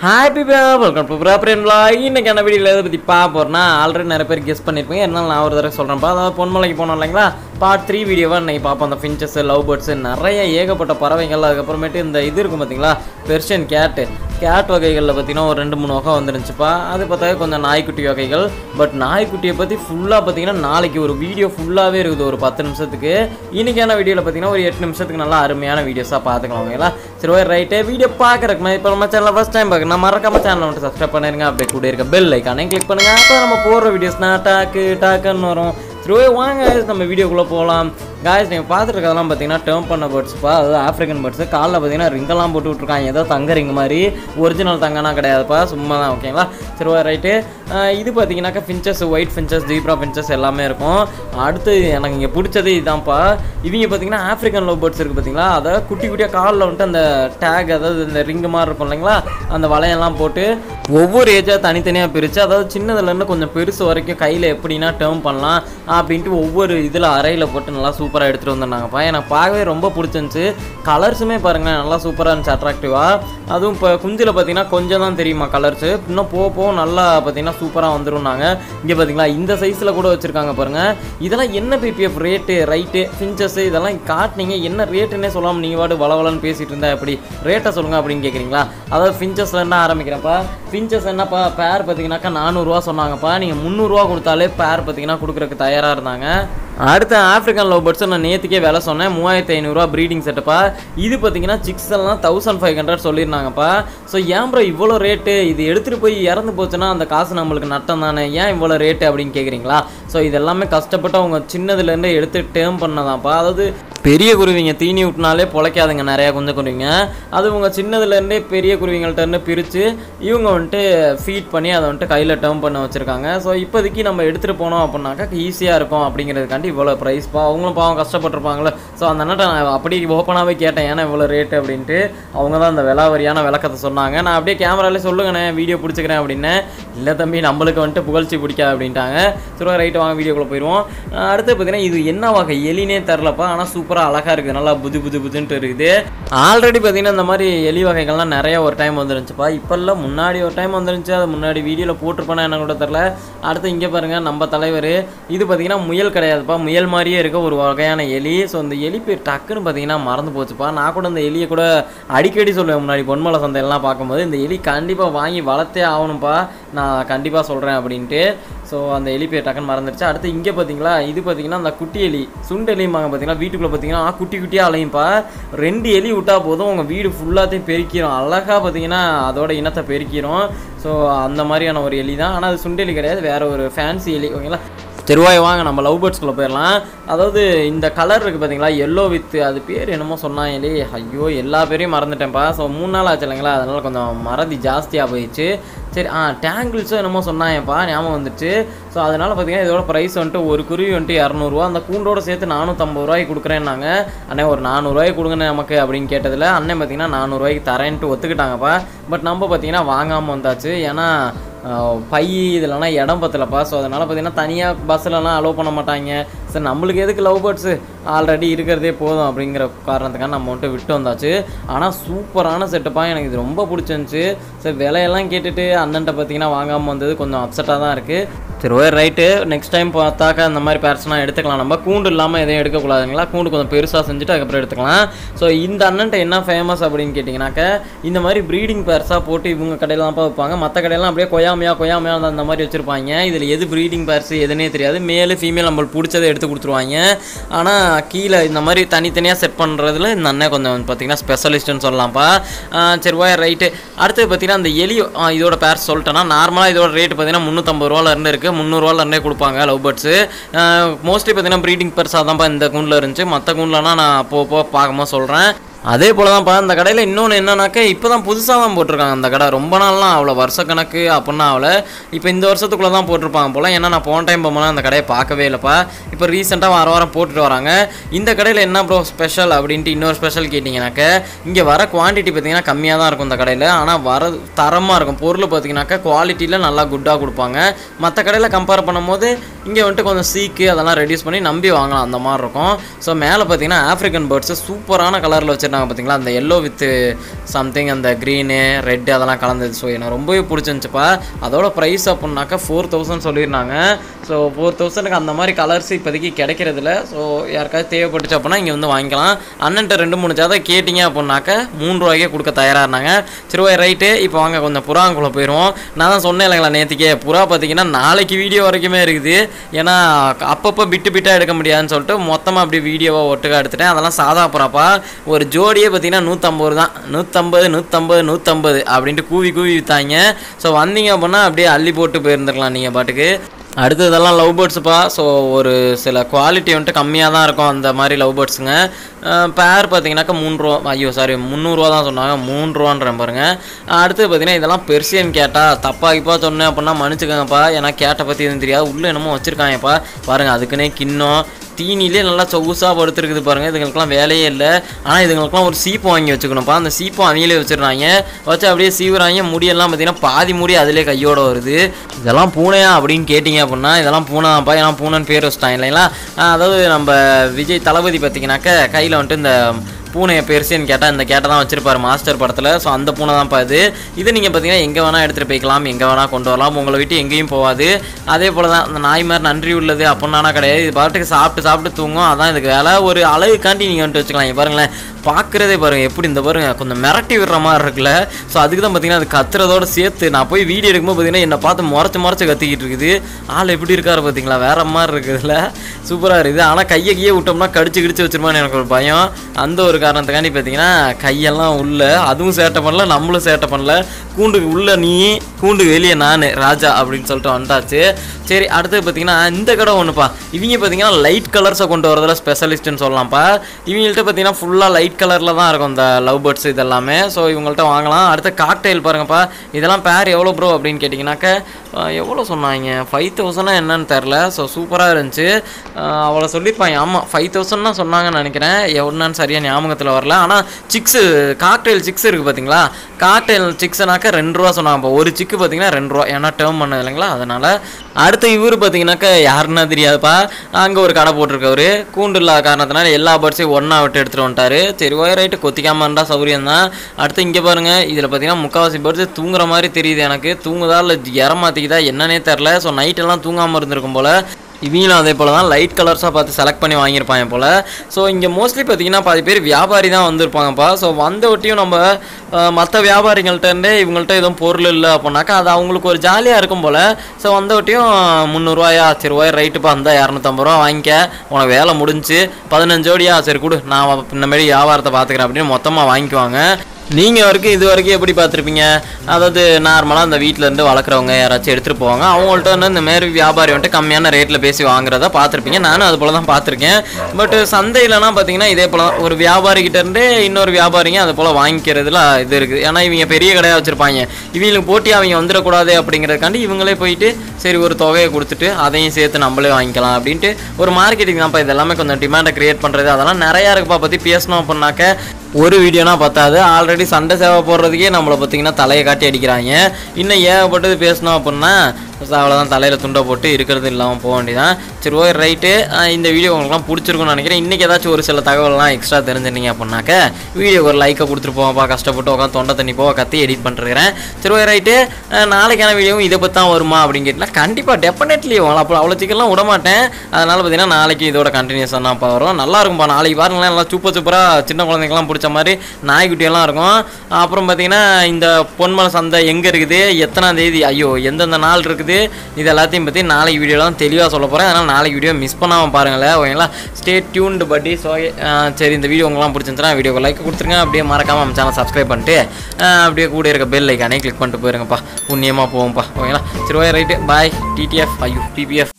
Hi பீபா welcome to ப்ராப்ரேன்லா இன்னைக்கான வீடியோவில் எதை பற்றி பார்க்க போகிறேன்னா ஆல்ரெடி நிறைய பேர் கெஸ் பண்ணியிருப்பீங்க இருந்தாலும் நான் ஒரு தடவை சொல்கிறேன்ப்பா அதாவது பொன்மலைக்கு போனோம் இல்லைங்களா பார்ட் த்ரீ வீடியோவாக இன்னைக்கு பார்ப்போம் அந்த ஃபின்ச்சஸ் லவ் பேர்ட்ஸ் நிறைய ஏகப்பட்ட பறவைகள் அதுக்கப்புறமேட்டு இந்த இது இருக்கும் பார்த்தீங்களா பெர்ஷியன் கேட்டு கேட் வகைகளில் பார்த்தீங்கன்னா ஒரு ரெண்டு மூணு வகை வந்துருந்துச்சுப்பா அது பார்த்தா கொஞ்சம் நாய்க்குட்டி வகைகள் பட் நாய்க்குட்டியை பற்றி ஃபுல்லாக பார்த்தீங்கன்னா நாளைக்கு ஒரு வீடியோ ஃபுல்லாகவே இருக்குது ஒரு பத்து நிமிஷத்துக்கு இன்னைக்கான வீடியோவில் பார்த்தீங்கன்னா ஒரு எட்டு நிமிஷத்துக்கு நல்லா அருமையான வீடியோஸாக பார்த்துக்கலாம் ஓகேங்களா சரி ஓகே ரைட்டு வீடியோ பார்க்குறக்கு இப்போ நம்ம சேனலில் ஃபஸ்ட் டைம் பார்க்கணும் மறக்காம சேனலை மட்டும் சப்ஸ்கிரைப் பண்ணிருங்க அப்படியே கூட இருக்க பெல் ஐக்கானே கிளிக் பண்ணுங்க அப்போ நம்ம போடுற வீடியோஸ்னா டாக்கு டாக்குன்னு வரும் சரி ஓகே வாங்க நம்ம வீடியோக்குள்ளே போகலாம் காய்ஸ் நீங்கள் பார்த்துருக்கதெல்லாம் பார்த்தீங்கன்னா டேர்ம் பண்ண பேர்ட்ஸ்ப்பா அதாவது ஆஃப்ரிக்கன் பேர்ட்ஸ் காலில் பார்த்தீங்கன்னா ரிங்கெல்லாம் போட்டு விட்ருக்காங்க ஏதோ தங்க ரிங் மாதிரி ஒரிஜினல் தங்கனா கிடையாதுப்பா சும்மா தான் ஓகேங்களா சரி ஓகே ரைட்டு இது பார்த்தீங்கன்னாக்கா finches white finches zebra finches எல்லாமே இருக்கும் அடுத்து எனக்கு இங்கே பிடிச்சது இதுதான்ப்பா இவங்க பார்த்தீங்கன்னா ஆஃப்ரிக்கன் லவ் பேர்ட்ஸ் இருக்குது பார்த்தீங்களா அதை குட்டி குட்டியாக காலில் வந்துட்டு அந்த டேக் அதாவது இந்த ரிங்கு மாதிரி இருக்கும் இல்லைங்களா அந்த வளையெல்லாம் போட்டு ஒவ்வொரு ஏஜாக தனித்தனியாக பிரித்து அதாவது சின்னதுலேருந்து கொஞ்சம் பெருசு வரைக்கும் கையில் எப்படின்னா டேர்ம் பண்ணலாம் அப்படின்ட்டு ஒவ்வொரு இதில் அறையில் போட்டு நல்லா சூப்பராக எடுத்துகிட்டு வந்திருந்தாங்கப்பா எனக்கு பார்க்கவே ரொம்ப பிடிச்சிருந்துச்சு கலர்ஸுமே பாருங்களேன் நல்லா சூப்பராக இருந்துச்சு அட்ராக்டிவாக அதுவும் இப்போ குஞ்சில் பார்த்தீங்கன்னா கொஞ்சம் தான் தெரியுமா கலர்ஸு இன்னும் போக போக நல்லா பார்த்தீங்கன்னா சூப்பராக வந்துரும்னாங்க இங்கே பார்த்தீங்களா இந்த சைஸில் கூட வச்சுருக்காங்க பாருங்கள் இதெல்லாம் என்ன பிபிஎஃப் ரேட்டு ரைட்டு ஃபின்ச்சஸ் இதெல்லாம் காட்டினீங்க என்ன ரேட்டுன்னே சொல்லாமல் நீங்கள் வாட்டு வளவலன்னு பேசிகிட்டு இருந்தா எப்படி ரேட்டை சொல்லுங்கள் அப்படின்னு கேட்குறீங்களா அதாவது ஃபின்ச்சஸ்ல என்ன ஆரம்பிக்கிறேன்ப்பா ஃபின்ச்சஸ் என்னப்பா பேர் பார்த்தீங்கன்னாக்கா நானூறுரூவா சொன்னாங்கப்பா நீங்கள் முந்நூறுரூவா கொடுத்தாலே பேர் பார்த்தீங்கன்னா கொடுக்குறக்கு தயாராக இருந்தாங்க அடுத்த ஆஃப்ரிக்கன் லவ் பேர்ட்ஸ் நான் நேற்றுக்கே வேலை சொன்னேன் மூவாயிரத்தி ஐநூறுரூவா ப்ரீடிங் செட்டுப்பா இது பார்த்தீங்கன்னா சிக்ஸ் எல்லாம் தௌசண்ட் ஃபைவ் ஹண்ட்ரட் சொல்லியிருந்தாங்கப்பா ஸோ ஏன் ப்ரோ இவ்வளோ ரேட்டு இது எடுத்துகிட்டு போய் இறந்து போச்சுன்னா அந்த காசு நம்மளுக்கு நட்டம் தானே ஏன் இவ்வளோ ரேட்டு அப்படின்னு கேட்குறீங்களா ஸோ இதெல்லாமே கஷ்டப்பட்டு அவங்க சின்னதுலேருந்து எடுத்து டேர்ம் பண்ணதான்ப்பா அதாவது பெரிய குருவிங்க தீனி விட்டுனாலே பொழைக்காதுங்க நிறையா கொஞ்சம் குருவிங்க அது உங்கள் சின்னதுலேருந்தே பெரிய குருவிங்கள்ட்ட பிரித்து இவங்க வந்துட்டு ஃபீட் பண்ணி அதை வந்துட்டு கையில் டேர்ம் பண்ண வச்சுருக்காங்க ஸோ இப்போதைக்கு நம்ம எடுத்துகிட்டு போனோம் அப்படின்னாக்கா ஈஸியாக இருக்கும் அப்படிங்கிறதுக்காண்டி இவ்வளோ ப்ரைஸ்ப்பா அவங்களும் பாவம் கஷ்டப்பட்டிருப்பாங்களே ஸோ அந்த அண்ணாட்ட நான் அப்படி ஓப்பனாகவே கேட்டேன் ஏன்னா இவ்வளோ ரேட்டு அப்படின்ட்டு அவங்க தான் அந்த விலாவரியான விளக்கத்தை சொன்னாங்க நான் அப்படியே கேமராலே சொல்லுங்கண்ணே வீடியோ பிடிச்சிக்கிறேன் அப்படின்னு இல்லை தம்பி நம்மளுக்கு வந்துட்டு புகழ்ச்சி பிடிக்காது அப்படின்ட்டாங்க சரி ரைட்டு வாங்க வீடியோக்குள்ளே போயிடுவோம் அஹ் அடுத்து பார்த்தீங்கன்னா இது என்ன வகை எலினே தெரிலப்பா ஆனால் சூப்பராக அழகாக இருக்குது நல்லா புது புது புதுன்ட்டு இருக்குது ஆல்ரெடி பார்த்தீங்கன்னா இந்த மாதிரி எலி வகைகள்லாம் நிறைய ஒரு டைம் வந்துருந்துச்சுப்பா இப்போல்லாம் முன்னாடி ஒரு டைம் வந்துருந்துச்சு அது முன்னாடி வீடியோவில் போட்டிருப்பேனா என்ன கூட தெரில அடுத்து இங்கே பாருங்கள் நம்ம தலைவர் இது பார்த்தீங்கன்னா முயல் கிடையாதுப்பா முயல் மாதிரியே இருக்க ஒரு வகையான எலி ஸோ இந்த எலி பேர் டக்குன்னு பார்த்தீங்கன்னா மறந்து போச்சுப்பா நான் கூட இந்த எலியை கூட அடிக்கடி சொல்லுவேன் முன்னாடி பொன்மலை சந்தையெல்லாம் பார்க்கும்போது இந்த எலி கண்டிப்பாக வாங்கி வளர்த்தே ஆகணும்ப்பா நான் கண்டிப்பாக சொல்கிறேன் அப்படின்ட்டு ஸோ அந்த எலி பேர் டக்குன்னு மறந்துடுச்சு அடுத்து இங்கே பார்த்தீங்களா இது பார்த்தீங்கன்னா அந்த குட்டி எலி சுண்டு எலிம்பாங்க பார்த்தீங்கன்னா வீட்டுக்குள்ளே பார்த்தீங்கன்னா குட்டி குட்டியாக அலையும்ப்பா ரெண்டு எலி விட்டால் போதும் உங்கள் வீடு ஃபுல்லாத்தையும் பெருக்கிரும் அழகாக பார்த்தீங்கன்னா அதோட இனத்தை பெருக்கிரும் ஸோ அந்த மாதிரியான ஒரு எலி தான் ஆனால் அது சுண்டு எலி கிடையாது வேறு ஒரு ஃபேன்சி எலி ஓகேங்களா தெருவாய் வாங்க நம்ம லவ் பேர்ட்ஸ்குள்ளே போயிடலாம் அதாவது இந்த கலர் இருக்குது பார்த்தீங்களா எல்லோ வித் அது பேர் என்னமோ சொன்னாங்களே ஐயோ எல்லா பேரையும் மறந்துட்டேன்ப்பா ஸோ மூணு நாள் ஆச்சு இல்லைங்களா அதனால் கொஞ்சம் மறதி ஜாஸ்தியாக போயிடுச்சு சரி ஆ டேங்கிள்ஸும் என்னமோ சொன்னாயப்பா ஞாபகம் வந்துச்சு ஸோ அதனால் பார்த்தீங்கன்னா இதோட ப்ரைஸ் வந்துட்டு ஒரு குருவி வந்துட்டு இரநூறுவா அந்த கூண்டோட சேர்த்து நானூற்றம்பது ரூபாய்க்கு கொடுக்குறேன்னாங்க அண்ணே ஒரு நானூறுரூவாய்க்கு கொடுங்கண்ணே நமக்கு அப்படின்னு கேட்டதில் அண்ணன் பார்த்தீங்கன்னா நானூறுரூவாய்க்கு தரேன்ட்டு ஒத்துக்கிட்டாங்கப்பா பட் நம்ம பார்த்தீங்கன்னா வாங்காமல் வந்தாச்சு ஏன்னா ஆஹ் பை இதெல்லாம் இடம் பத்தலப்பா ஸோ அதனால் பார்த்தீங்கன்னா தனியாக பஸ்ஸிலலாம் அலோவ் பண்ண மாட்டாங்க சரி நம்மளுக்கு எதுக்கு லவ் பேர்ட்ஸு ஆல்ரெடி இருக்கிறதே போதும் அப்படிங்கிற காரணத்துக்காக நம்ம வந்துட்டு விட்டு வந்தாச்சு ஆனால் சூப்பரான செட்டுப்பா எனக்கு இது ரொம்ப பிடிச்சிருந்துச்சு சரி விலையெல்லாம் கேட்டுட்டு அண்ணன்ட்ட பார்த்தீங்கன்னா வாங்காமல் வந்தது கொஞ்சம் அப்செட்டாக தான் இருக்குது சரி ஓகே ரைட்டு நெக்ஸ்ட் டைம் பார்த்தாக்கா இந்த மாதிரி பேர்ஸ்லாம் எடுத்துக்கலாம் நம்ம கூண்டு இல்லாமல் எதையும் எடுக்கக்கூடாதுங்களா கூண்டு கொஞ்சம் பெருசாக செஞ்சுட்டு அதுக்கப்புறம் எடுத்துக்கலாம் ஸோ இந்த அண்ணன்ட்ட என்ன ஃபேமஸ் அப்படின்னு கேட்டிங்கனாக்க இந்த மாதிரி ப்ரீடிங் பேர்ஸாக போட்டு இவங்க கடையிலாம் வைப்பாங்க மற்ற கடையெல்லாம் அப்படியே கொய்யாமையா கொய்யாமையா அந்த மாதிரி வச்சுருப்பாங்க இதில் எது ப்ரீடிங் பேர்ஸ் எதுனே தெரியாது மேலு ஃபீமேல் நம்மளுக்கு பிடிச்சதை எடுத்து கொடுத்துருவாங்க ஆனால் கீழே இந்த மாதிரி தனித்தனியாக செட் பண்ணுறதுல இந்த அண்ணன் கொஞ்சம் பார்த்தீங்கன்னா ஸ்பெஷலிஸ்ட்டுன்னு சொல்லலாம்ப்பா ஆ, சரி ஓகே ரைட்டு அடுத்து பார்த்தீங்கன்னா அந்த எலி ஆ, இதோட பேர் சொல்லிட்டேன்னா நார்மலாக இதோட ரேட் பார்த்தீங்கன்னா முந்நூற்றம்பது ரூபாலேருந்து இருக்குது முந்நூறுவாலேருந்தே கொடுப்பாங்க லவ் பேர்ட்ஸு மோஸ்ட்லி பார்த்தீங்கன்னா ப்ரீடிங் பேர்ஸாக தான்ப்பா இந்த கூண்டில் இருந்துச்சு மற்ற கூண்டுலனா நான் அப்போ அப்போ பார்க்கும்போது சொல்கிறேன் அதே போல தான்ப்பா இந்த கடையில் இன்னொன்று என்னன்னாக்கா இப்போ தான் புதுசாக தான் போட்டிருக்காங்க அந்த கடை ரொம்ப நாள்லாம் அவ்வளோ வருஷக்கணக்கு அப்படின்னா அவளை இப்போ இந்த வருஷத்துக்குள்ளே தான் போட்டிருப்பாங்க போல் ஏன்னா நான் போன டைம் போகும்போது அந்த கடையை பார்க்கவே இல்லைப்பா இப்போ ரீசெண்டாக வார வாரம் போட்டுட்டு வராங்க இந்த கடையில் என்ன ப்ரோ ஸ்பெஷல் அப்படின்ட்டு இன்னொரு ஸ்பெஷல் கேட்டிங்கனாக்க இங்கே வர குவான்டிட்டி பார்த்தீங்கன்னா கம்மியாக தான் இருக்கும் இந்த கடையில் ஆனால் வர தரமாக இருக்கும் பொருள் பார்த்தீங்கன்னாக்கா குவாலிட்டியில் நல்லா குட்டாக கொடுப்பாங்க மற்ற கடையில் கம்பேர் பண்ணும்போது இங்கே வந்துட்டு கொஞ்சம் சீக்கு அதெல்லாம் ரெடியூஸ் பண்ணி நம்பி வாங்கலாம் அந்த மாதிரி இருக்கும் ஸோ மேலே பார்த்தீங்கன்னா ஆஃப்ரிக்கன் பேர்ட்ஸு சூப்பரான கலரில் வச்சுருந்தாங்க காட்டினாங்க பார்த்தீங்களா அந்த எல்லோ வித் சம்திங் அந்த க்ரீனு ரெட்டு அதெல்லாம் கலந்தது ஸோ எனக்கு ரொம்பவே பிடிச்சிருந்துச்சுப்பா அதோட ப்ரைஸ் அப்படின்னாக்கா ஃபோர் தௌசண்ட் சொல்லியிருந்தாங்க ஸோ ஃபோர் தௌசண்ட்க்கு அந்த மாதிரி கலர்ஸ் இப்போதைக்கு கிடைக்கிறதில்ல ஸோ யாருக்காவது தேவைப்பட்டுச்சு அப்படின்னா இங்கே வந்து வாங்கிக்கலாம் அண்ணன்ட்ட ரெண்டு மூணு ஜாதை கேட்டிங்க அப்படின்னாக்க மூணு ரூபாய்க்கே கொடுக்க தயாராக இருந்தாங்க சரி ஓய் ரைட்டு இப்போ வாங்க கொஞ்சம் புறாங்குள்ளே போயிடுவோம் நான் தான் சொன்னேன் இல்லைங்களா நேற்றுக்கே புறா பார்த்தீங்கன்னா நாளைக்கு வீடியோ வரைக்குமே இருக்குது ஏன்னா அப்பப்போ பிட்டு பிட்டாக எடுக்க முடியாதுன்னு சொல்லிட்டு மொத்தமாக அப்படி வீடியோவை ஒட்டுக்கா எடுத்துட்டேன் அதெல்லாம் சாதா புறாப்பா ஒரு ஜோடியே பார்த்தீங்கன்னா நூற்றம்பது தான் நூற்றம்பது நூற்றம்பது நூற்றம்பது அப்படின்ட்டு கூவி கூவி விற்றாங்க ஸோ வந்தீங்க அப்படின்னா அப்படியே அள்ளி போட்டு போயிருந்துருக்கலாம் நீங்கள் பாட்டுக்கு அடுத்ததெல்லாம் லவ் பேர்ட்ஸுப்பா ஸோ ஒரு சில குவாலிட்டி வந்துட்டு கம்மியாக தான் இருக்கும் அந்த மாதிரி லவ் பேர்ட்ஸுங்க பேர் பார்த்தீங்கன்னாக்கா மூணு ரூபா ஐயோ சாரி முந்நூறுரூவா தான் சொன்னாங்க மூணு ரூபான்ற பாருங்க அடுத்து பார்த்தீங்கன்னா இதெல்லாம் பெர்சியன் கேட்டால் தப்பாகிப்பா சொன்னேன் அப்படின்னா மன்னிச்சுக்கோங்கப்பா ஏன்னா கேட்டை பற்றி எதுவும் தெரியாது உள்ளே என்னமோ வச்சுருக்காங்கப்பா பாருங்கள் அதுக்குன்னே கிண்ணம் தீனிலே நல்லா சொகுசாக படுத்துருக்குது பாருங்கள் இதுங்களுக்குலாம் வேலையே இல்லை ஆனால் இதுங்களுக்குலாம் ஒரு சீப்பு வாங்கி வச்சுக்கணும்ப்பா அந்த சீப்பு அவங்களே வச்சிடுறாங்க வச்சு அப்படியே சீவுறாங்க முடியெல்லாம் பார்த்தீங்கன்னா பாதி முடி அதிலே கையோட வருது இதெல்லாம் பூனையா அப்படின்னு கேட்டிங்க அப்படின்னா இதெல்லாம் பூனை தான்ப்பா ஏன்னா பூனைன்னு பேர் வச்சிட்டாங்க இல்லைங்களா ஆஹ் அதாவது நம்ம விஜய் தளபதி பார்த்தீங்கன்னாக்க கையில் வந்துட்டு இந்த பூனையை பெருசுன்னு கேட்டால் இந்த கேட்டை தான் வச்சிருப்பாரு மாஸ்டர் படத்தில் ஸோ அந்த பூனை தான்ப்பா இது இது நீங்கள் பார்த்தீங்கன்னா எங்கே வேணால் எடுத்துகிட்டு போய்க்கலாம் எங்கே வேணால் கொண்டு வரலாம் உங்களை விட்டு எங்கேயும் போகாது அதே போல் தான் அந்த நாய் மாதிரி நன்றி உள்ளது அப்படின்னா கிடையாது இது பாட்டுக்கு சாப்பிட்டு சாப்பிட்டு தூங்கும் அதான் இதுக்கு வேலை ஒரு அழகுக்காண்டி நீங்கள் வந்துட்டு வச்சுக்கலாம் இங்க பாருங்களேன் பார்க்குறதே பாருங்க எப்படி இந்த பாருங்க கொஞ்சம் மிரட்டி விடுற மாதிரி இருக்குல்ல ஸோ அதுக்கு தான் பார்த்தீங்கன்னா அது கத்துறதோட சேர்த்து நான் போய் வீடியோ எடுக்கும்போது பார்த்தீங்கன்னா என்னை பார்த்து முறைச்சு முறைச்சு கத்திக்கிட்டு இருக்குது ஆள் எப்படி இருக்காரு பார்த்தீங்களா வேற மாதிரி இருக்குதுல்ல சூப்பராக இருக்குது ஆனால் கையை கையே விட்டோம்னா கடிச்சு கிடிச்சு வச்சிருமான்னு எனக்கு ஒரு பயம் அந்த ஒரு காரணத்துக்காண்டி பார்த்தீங்கன்னா கையெல்லாம் உள்ள அதுவும் சேட்டை பண்ணல நம்மளும் சேட்டை பண்ணல கூண்டுக்கு உள்ள நீ கூண்டுக்கு வெளியே நான் ராஜா அப்படின்னு சொல்லிட்டு வந்தாச்சு சரி அடுத்தது பார்த்தீங்கன்னா இந்த கடை ஒன்றுப்பா இவங்க பார்த்தீங்கன்னா லைட் கலர்ஸை கொண்டு வரதுல ஸ்பெஷலிஸ்ட்டுன்னு சொல்லலாம்ப்பா இவங்கள்ட்ட பார்த்தீங்கன்னா ஃபுல்லாக லைட் கலரில் தான் இருக்கும் இந்த லவ் பேர்ட்ஸ் இதெல்லாமே ஸோ இவங்கள்ட்ட வாங்கலாம் அடுத்த காக்டெயில் பாருங்கப்பா இதெல்லாம் பேர் எவ்வளோ ப்ரோ அப்படின்னு கேட்டிங்கனாக்க அஹ், எவ்வளோ சொன்னாங்க ஃபைவ் தௌசண்டா என்னன்னு தெரில ஸோ சூப்பராக இருந்துச்சு அஹ், அவ்வளோ சொல்லியிருப்பாங்க ஆமாம் ஃபைவ் தௌசண்ட் தான் சொன்னாங்கன்னு நினைக்கிறேன் எவ்வளோன்னு சரியாக ஞாபகத்தில் வரல ஆனால் சிக்ஸு காக்டெயில் சிக்ஸ் இருக்குது பார்த்தீங்களா காக்டெயில் சிக்ஸ்னாக்கா ரெண்டு ரூபா சொன்னாங்க ஒரு சிக்கு பார்த்தீங்கன்னா ரெண்டு ரூபா ஏன்னா டேர்ம் பண்ணது இல்லைங்களா அதனால் அடுத்து இவர் பார்த்தீங்கன்னாக்கா யாருன்னா தெரியாதுப்பா அங்கே ஒரு கடை போட்டிருக்கவர் கூண்டு இல்லாத காரணத்தினால எல்லா பேர்ட்ஸையும் ஒன்றா விட்டு எடுத்துகிட்டு வந்துட்டாரு சரி ஓய் ரைட்டு கொத்திக்காமல் இருந்தால் சௌரியம் தான் அடுத்து இங்கே பாருங்கள் இதில் பார்த்தீங்கன்னா முக்கால்வாசி பேர்ட்ஸ் தூங்குற மாதிரி தெரியுது எனக்கு தூங்குதா இல்லை இறமாத்திக்குதா என்னன்னே தெரில ஸோ நைட்டெல்லாம் தூங்காமல் இருந்திருக்கும் போல் இவங்களும் அதே போல் தான் லைட் கலர்ஸாக பார்த்து செலக்ட் பண்ணி வாங்கியிருப்பாங்க போல் ஸோ இங்கே மோஸ்ட்லி பார்த்தீங்கன்னா பாதி பேர் வியாபாரி தான் வந்திருப்பாங்கப்பா ஸோ வந்த ஒட்டியும் நம்ம மற்ற வியாபாரிகள்ட்டேருந்தே இவங்கள்ட்ட எதுவும் பொருள் இல்லை அப்படின்னாக்கா அது அவங்களுக்கு ஒரு ஜாலியாக இருக்கும் போல் ஸோ வந்த ஒட்டியும் முந்நூறுரூவாயா சரி ரூபாய் ரைட்டுப்பா அந்த இரநூத்தம்பது ரூபா வாங்கிக்க உனக்கு வேலை முடிஞ்சு பதினஞ்சு ஜோடியா சரி கொடு நான் இந்தமாரி வியாபாரத்தை பார்த்துக்கிறேன் அப்படின்னு மொத்தமாக வாங்கிக்குவாங்க நீங்கள் வரைக்கும் இது வரைக்கும் எப்படி பார்த்துருப்பீங்க அதாவது நார்மலாக அந்த வீட்டில் இருந்து வளர்க்குறவங்க யாராச்சும் எடுத்துகிட்டு போவாங்க அவங்கள்ட்ட வந்து இந்த மாதிரி வியாபாரி வந்துட்டு கம்மியான ரேட்டில் பேசி வாங்குறத பார்த்துருப்பீங்க நானும் அது போல தான் பார்த்துருக்கேன் பட் சந்தையிலலாம் பார்த்தீங்கன்னா இதே போல தான். ஒரு வியாபாரிகிட்ட இருந்து இன்னொரு வியாபாரிங்க அது போல் வாங்கிக்கிறதுல இது இருக்குது ஏன்னா இவங்க பெரிய கடையாக வச்சுருப்பாங்க இவங்களுக்கு போட்டி அவங்க வந்துடக்கூடாது அப்படிங்கிறதுக்காண்டி இவங்களே போயிட்டு சரி ஒரு தொகையை கொடுத்துட்டு அதையும் சேர்த்து நம்மளே வாங்கிக்கலாம் அப்படின்ட்டு ஒரு மார்க்கெட்டிங் தான்ப்பா இது எல்லாமே கொஞ்சம் டிமாண்டை கிரியேட் பண்ணுறது அதெல்லாம் நிறையா இருக்குப்பா பற்றி பேசணும் அப்படின்னாக்க ஒரு வீடியோனா பத்தாது ஆல்ரெடி சண்டை சேவை போடுறதுக்கே நம்மளை பார்த்தீங்கன்னா தலையை காட்டி அடிக்கிறாங்க இன்னும் ஏகப்பட்டது பேசணும் அப்படின்னா அவ்வளோதான் தலையில் துண்டை போட்டு இருக்கிறது இல்லாமல் போக வேண்டியதான் சரி ஓகே ரைட்டு இந்த வீடியோ உங்களுக்குலாம் பிடிச்சிருக்கும்னு நினைக்கிறேன் இன்றைக்கி ஏதாச்சும் ஒரு சில தகவல்லாம் எக்ஸ்ட்ரா தெரிஞ்சுட்டீங்க அப்படின்னாக்க வீடியோக்கு ஒரு லைக்கை கொடுத்துட்டு போவாப்பா கஷ்டப்பட்டு உட்காந்து தொண்டை தண்ணி போக கத்தி எடிட் பண்ணிருக்கிறேன் சரி ஓகே ரைட்டு நாளைக்கான வீடியோவும் இதை பற்றி தான் வருமா அப்படின்னு கேட்டால் கண்டிப்பாக டெஃபினெட்லி அப்போ அவ்வளோ சீக்கிரம்லாம் விட மாட்டேன் அதனால் பார்த்தீங்கன்னா நாளைக்கு இதோட கண்டினியூஸாக தான் வரும் நல்லா இருக்கும்ப்பா நாளைக்கு பாருங்களேன் நல்லா சூப்பர் சூப்பராக சின்ன குழந்தைங்கலாம் பிடிச்ச மாதிரி நாய்க்குட்டியெல்லாம் இருக்கும் அப்புறம் பார்த்தீங்கன்னா இந்த பொன்மலை சந்தை எங்கே இருக்குது எத்தனாம் தேதி ஐயோ எந்தெந்த நாள் இருக்குது இது எல்லாத்தையும் பற்றி நாளைக்கு வீடியோலாம் தெளிவாக சொல்ல போகிறேன் அதனால் நாளைக்கு வீடியோ மிஸ் பண்ணாமல் பாருங்களேன் ஓகேங்களா ஸ்டே டியூன்டு பட்டி ஸோ சரி இந்த வீடியோ உங்களாம் பிடிச்சிருந்துச்சுன்னா வீடியோக்கு லைக் கொடுத்துருங்க அப்படியே மறக்காமல் நம்ம சேனல் சப்ஸ்கிரைப் பண்ணிட்டு ஆஹ் அப்படியே கூட இருக்க பெல் ஐக்கானே கிளிக் பண்ணிட்டு போயிருங்கப்பா புண்ணியமாக போவோம்ப்பா ஓகேங்களா சரி ஓகே ரைட்டு பாய் டிடிஎஃப் ஐயோ டிபிஎஃப்